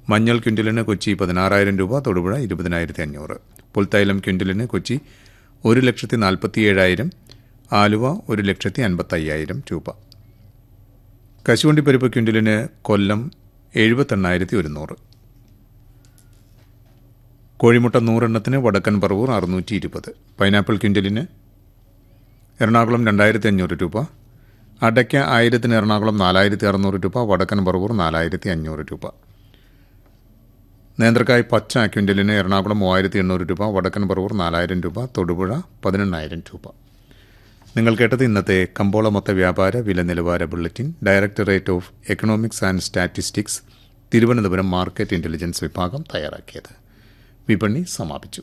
മഞ്ഞൾ ക്വിൻ്റലിന് കൊച്ചി പതിനാറായിരം രൂപ തൊടുപുഴ ഇരുപതിനായിരത്തി അഞ്ഞൂറ് പുൽത്തൈലം ക്വിൻ്റലിന് കൊച്ചി ഒരു ലക്ഷത്തി നാൽപ്പത്തി ഏഴായിരം ആലുവ ഒരു ലക്ഷത്തി അൻപത്തയ്യായിരം രൂപ കശുവണ്ടിപ്പരിപ്പ് ക്വിൻ്റലിന് കൊല്ലം എഴുപത്തെണ്ണായിരത്തി ഒരുന്നൂറ് കോഴിമുട്ട നൂറെണ്ണത്തിന് വടക്കൻ പറവൂർ അറുന്നൂറ്റി ഇരുപത് പൈനാപ്പിൾ ക്വിൻ്റലിന് എറണാകുളം രണ്ടായിരത്തി അഞ്ഞൂറ് രൂപ അടയ്ക്ക ആയിരത്തിന് എറണാകുളം നാലായിരത്തി അറുന്നൂറ് രൂപ വടക്കൻ പറവൂർ നാലായിരത്തി അഞ്ഞൂറ് രൂപ നേന്ത്രക്കായ് പച്ച ക്വിൻ്റലിന് എറണാകുളം മൂവായിരത്തി എണ്ണൂറ് രൂപ വടക്കൻ പറവൂർ നാലായിരം രൂപ തൊടുപുഴ പതിനെണ്ണായിരം രൂപ നിങ്ങൾ കേട്ടത് ഇന്നത്തെ കമ്പോള മൊത്ത വ്യാപാര വില നിലവാര bulletin directorate of economics and statistics Thiruvananthapuram market intelligence വിഭാഗം തയ്യാറാക്കിയത് വിപണി സമാപിച്ചു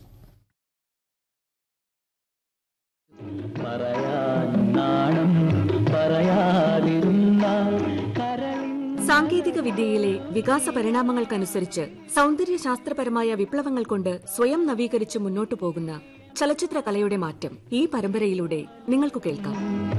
പറയാൻ നാണം പറയാതിരുന്നാൽ കരളിൻ സാങ്കേതിക വിദ്യയിലെ വികാസ പരിണാമങ്ങൾക്കനുസരിച്ച് സൗന്ദര്യ ശാസ്ത്രപരമായ വിപ്ലവങ്ങൾ കൊണ്ട് സ്വയം നവീകരിച്ച് മുന്നോട്ടു പോകുന്ന ചലച്ചിത്ര കലയുടെ മാറ്റം ഈ പരമ്പരയിലൂടെ നിങ്ങൾക്ക് കേൾക്കാം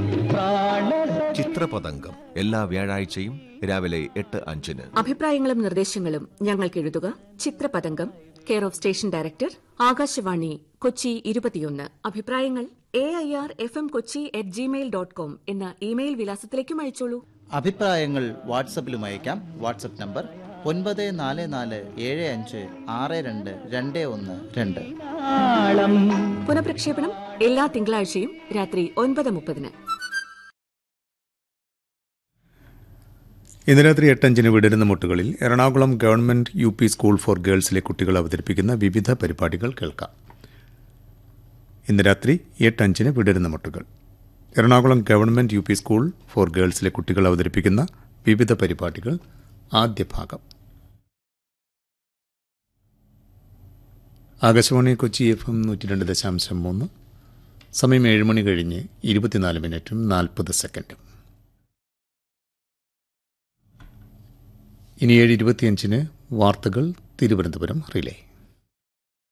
ചിത്രപതംഗം എല്ലാ വ്യാഴാഴ്ചയും രാവിലെ എട്ട് അഞ്ചിന് അഭിപ്രായങ്ങളും നിർദ്ദേശങ്ങളും ഞങ്ങൾക്ക് എഴുതുക Chitrapathangam care of station director Akashvani Kochi ഇരുപത്തിയൊന്ന് അഭിപ്രായങ്ങൾ A I R F M Kochi at gmail dot com എന്ന ഇമെയിൽ വിലാസത്തിലേക്കും അയച്ചോളൂ അഭിപ്രായങ്ങൾ വാട്സപ്പിലും അയക്കാം വാട്സപ്പ് നമ്പർ ഒൻപത് നാല് നാല് ഏഴ് അഞ്ച് ആറ് രണ്ട് രണ്ട് ഒന്ന് രണ്ട് നാളം പുനഃപ്രക്ഷേപണം എല്ലാ തിങ്കളാഴ്ചയും രാത്രി ഒൻപത് മുപ്പതിന് ഇന്ന് രാത്രി എട്ടഞ്ചിന് വിടരുന്ന മുട്ടുകളിൽ Ernakulam government U P school for ഗേൾസിലെ കുട്ടികൾ അവതരിപ്പിക്കുന്ന വിവിധ പരിപാടികൾ കേൾക്കാം ഇന്ന് രാത്രി എട്ടഞ്ചിന് വിടരുന്ന മുട്ടുകൾ Ernakulam government U P school for ഗേൾസിലെ കുട്ടികൾ അവതരിപ്പിക്കുന്ന വിവിധ പരിപാടികൾ ആദ്യ ഭാഗം ആകാശവാണി കൊച്ചി എഫ് എം നൂറ്റി രണ്ട് ദശാംശം മൂന്ന് സമയം ഏഴ് മണി കഴിഞ്ഞ് ഇരുപത്തിനാല് മിനിറ്റും നാൽപ്പത് സെക്കൻഡും ഇനി ഏഴ് ഇരുപത്തിയഞ്ചിന് വാർത്തകൾ തിരുവനന്തപുരം റിലേ